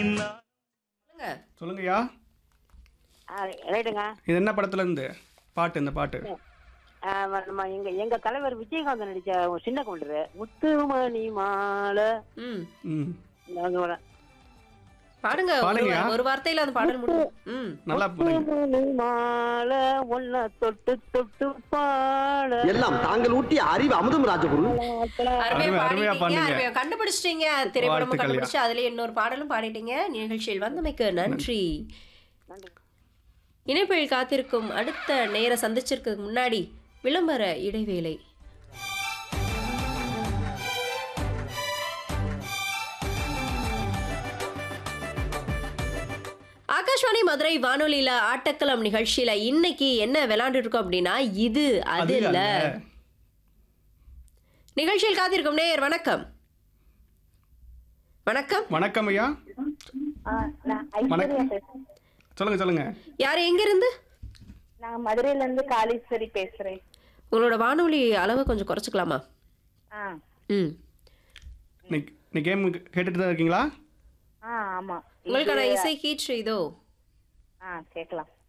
நான் சொல்லுங்க சொல்லுங்கய்யா ஆ, ரைட்டுங்க இது என்ன படத்துல இருந்து பாட்டு இந்த பாட்டு ஆ, நம்ம எங்க எங்க தலைவர் விஜயகாந்த் நடிச்ச ஒரு சின்ன கவுண்டரு முத்துமணி மாலை ம் ம் நாங்க வரேன். பாடுங்க ஒரு பாடுங்கயா. ஒரு வார்த்தையில அந்த பாடல் முடியும் ம் நல்லா பாடுங்க முத்துமணி மாலை ஒன்ன தொட்டு தொட்டு பாட எல்லாம் தாங்கள் ஊட்டிய அறிவு அமுதம் ராஜகுரு அருமையா அருமையா, அருமையா பாடிட்டீங்க பாடுனீங்க. அருமையா கண்டுபிடிச்சிட்டீங்க திரைப்படமும் வாழ்த்துக்கள்யா. கண்டுபிடிச்சு அதுல இன்னொரு பாடலும் பாடிட்டீங்க நிகழ்ச்சியில் வந்தமைக்கு நன்றி இணைப்பில் காத்திருக்கும் அடுத்த நேர சந்திச்சிருக்கிறதுக்கு முன்னாடி விளம்பர இடைவேளை ஆகாஷ்வாணி மதுரை வானொலியில ஆட்டக்களம் நிகழ்ச்சியில இன்னைக்கு என்ன விளையாண்டு இருக்கோம் அப்படின்னா இது அது அது இல்ல அல்ல. நிகழ்ச்சியில் காத்திருக்கும் நேயர் வணக்கம் வணக்கம் வணக்கம் ஐயா ஆ, நான் வணக்கம். ஐஸ்வர்யா பேசுறேன் சொல்லுங்க சொல்லுங்க யார் எங்கிருந்து நான் மதுரையில இருந்து காளீஸ்வரி பேசுறேன் உங்களோட வானொலி அளவை கொஞ்சம் குறைச்சிக்கலாமா ஆ ம் இன்னைக்கு இன்னைக்கு கேம் கேட்டுட்டு தான் இருக்கீங்களா ஆ ஆமா உங்களுக்கான இசை கீற்று இதோ ஆ கேட்கலாம்